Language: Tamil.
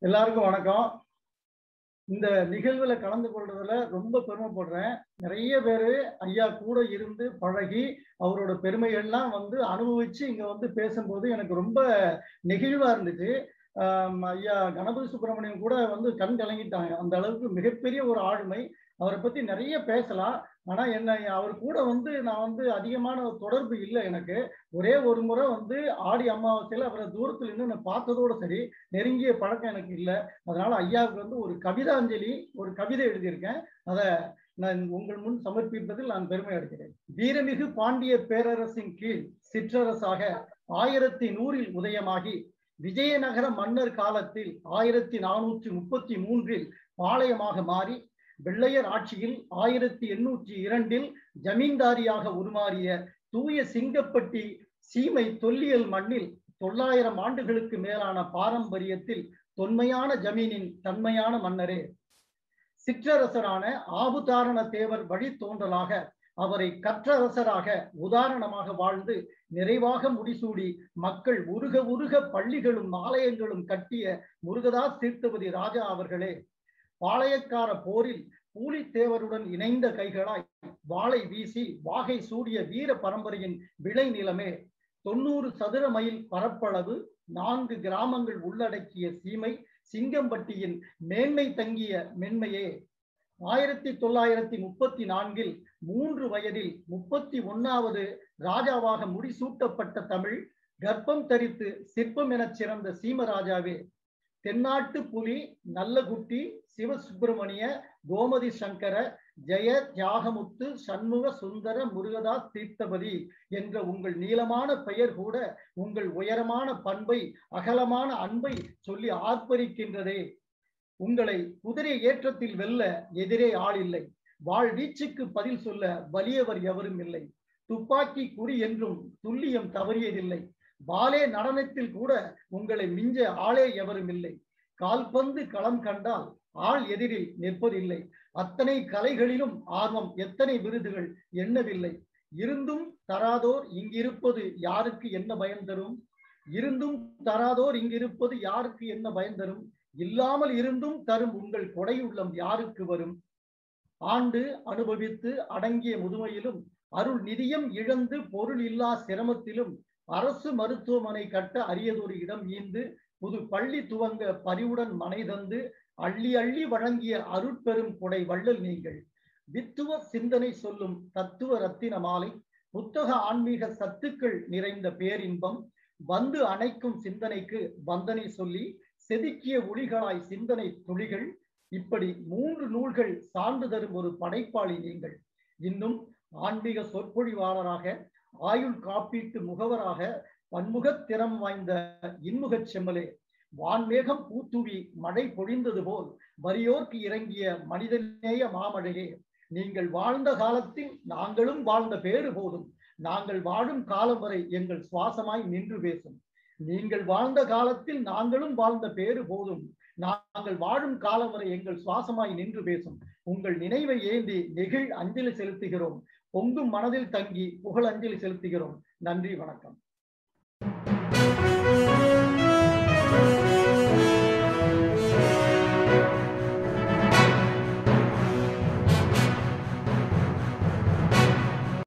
எல்லாருக்கும் வணக்கம் இந்த நிகழ்வுல கலந்து கொள்றதுல ரொம்ப பெருமைப்படுறேன் நிறைய பேரு ஐயா கூட இருந்து பழகி அவரோட பெருமைகள்லாம் வந்து அனுபவிச்சு இங்க வந்து பேசும்போது எனக்கு ரொம்ப நெகிழ்வா இருந்துச்சு ஆஹ் ஐயா கணபதி சுப்பிரமணியம் கூட வந்து கண் கலங்கிட்டாங்க அந்த அளவுக்கு மிகப்பெரிய ஒரு ஆளுமை அவரை பத்தி நிறைய பேசலாம் ஆனா என்ன அவர் கூட வந்து நான் வந்து அதிகமான தொடர்பு இல்லை எனக்கு ஒரே ஒரு முறை வந்து ஆடி அமாவாசையில அவரை தூரத்துல இருந்து நான் பார்த்ததோட சரி நெருங்கிய பழக்கம் எனக்கு இல்லை அதனால ஐயாவுக்கு வந்து ஒரு கவிதாஞ்சலி ஒரு கவிதை எழுதியிருக்கேன் அதை நான் உங்கள் முன் சமர்ப்பிப்பதில் நான் பெருமை அடைகிறேன் வீரமிகு பாண்டிய பேரரசின் கீழ் சிற்றரசாக ஆயிரத்தி நூறில் உதயமாகி விஜயநகர மன்னர் காலத்தில் ஆயிரத்தி நானூற்றி முப்பத்தி மூன்றில் பாளையமாக மாறி வெள்ளையர் ஆட்சியில் ஆயிரத்தி எண்ணூற்றி இரண்டில் ஜமீன்தாரியாக உருமாறிய தூய சிங்கப்பட்டி சீமை தொல்லியல் மண்ணில் தொள்ளாயிரம் ஆண்டுகளுக்கு மேலான பாரம்பரியத்தில் தொன்மையான ஜமீனின் தன்மையான மன்னரே சிற்றரசரான ஆபுதாரண தேவர் வழி தோன்றலாக அவரை கற்றரசராக உதாரணமாக வாழ்ந்து நிறைவாக முடிசூடி மக்கள் உருக உருக பள்ளிகளும் ஆலயங்களும் கட்டிய முருகதாஸ் தீர்த்தபதி ராஜா அவர்களே பாளையக்கார போரில் பூலித்தேவருடன் இணைந்த கைகளாய் வாளை வீசி வாகை சூடிய வீர பரம்பரையின் விளை நிலமே தொண்ணூறு சதுர மைல் பரப்பளவு நான்கு கிராமங்கள் உள்ளடக்கிய சீமை சிங்கம்பட்டியின் மேன்மை தங்கிய மென்மையே ஆயிரத்தி தொள்ளாயிரத்தி முப்பத்தி நான்கில் மூன்று வயதில் முப்பத்தி ஒன்னாவது ராஜாவாக முடிசூட்டப்பட்ட தமிழ் கர்ப்பம் தரித்து சிற்பம் எனச் சிறந்த சீமராஜாவே தென்னாட்டு புலி நல்லகுட்டி சிவசுப்பிரமணிய கோமதி சங்கர ஜெய தியாகமுத்து சண்முக சுந்தர முருகதாஸ் தீர்த்தபதி என்ற உங்கள் நீளமான பெயர் கூட உங்கள் உயரமான பண்பை அகலமான அன்பை சொல்லி ஆர்ப்பரிக்கின்றதே உங்களை குதிரை ஏற்றத்தில் வெல்ல எதிரே ஆள் இல்லை வாழ் வீச்சுக்கு பதில் சொல்ல வலியவர் எவரும் இல்லை துப்பாக்கி குறி என்றும் துல்லியம் தவறியதில்லை பாலே நடனத்தில் கூட உங்களை மிஞ்ச ஆளே எவரும் இல்லை கால்பந்து களம் கண்டால் ஆள் எதிரில் நிற்பதில்லை அத்தனை கலைகளிலும் ஆர்வம் எத்தனை விருதுகள் எண்ணவில்லை இருந்தும் தராதோர் இங்கிருப்பது யாருக்கு என்ன பயன் தரும் இருந்தும் தராதோர் இங்கிருப்பது யாருக்கு என்ன பயன் தரும் இல்லாமல் இருந்தும் தரும் உங்கள் கொடையுள்ளம் யாருக்கு வரும் ஆண்டு அனுபவித்து அடங்கிய முதுமையிலும் அருள் நிதியம் இழந்து பொருள் இல்லா சிரமத்திலும் அரசு மருத்துவமனை கட்ட அரியதொரு இடம் ஈந்து புது பள்ளி துவங்க பரிவுடன் மனை தந்து அள்ளி அள்ளி வழங்கிய அருட்பெரும் கொடை வள்ளல் நீங்கள் வித்துவ சிந்தனை சொல்லும் தத்துவ ரத்தின மாலை புத்தக ஆன்மீக சத்துக்கள் நிறைந்த பேரின்பம் வந்து அணைக்கும் சிந்தனைக்கு வந்தனை சொல்லி செதுக்கிய ஒளிகளாய் சிந்தனை துளிகள் இப்படி மூன்று நூல்கள் சார்ந்து தரும் ஒரு படைப்பாளி நீங்கள் இன்னும் ஆன்மீக சொற்பொழிவாளராக ஆயுள் காப்பீட்டு முகவராக பன்முகத் திறம் வாய்ந்த இன்முகச் செம்மலே வான்மேகம் பூத்துவி மழை பொழிந்தது போல் வரியோர்க்கு இறங்கிய மனிதநேய மாமழையே நீங்கள் வாழ்ந்த காலத்தில் நாங்களும் வாழ்ந்த பேறு போதும் நாங்கள் வாழும் காலம் வரை எங்கள் சுவாசமாய் நின்று பேசும் நீங்கள் வாழ்ந்த காலத்தில் நாங்களும் வாழ்ந்த பேறு போதும் நாங்கள் வாழும் காலம் வரை எங்கள் சுவாசமாய் நின்று பேசும் உங்கள் நினைவை ஏந்தி நெகிழ் அஞ்சலி செலுத்துகிறோம் பொங்கும் மனதில் தங்கி புகழ் அஞ்சலி செலுத்துகிறோம் நன்றி வணக்கம்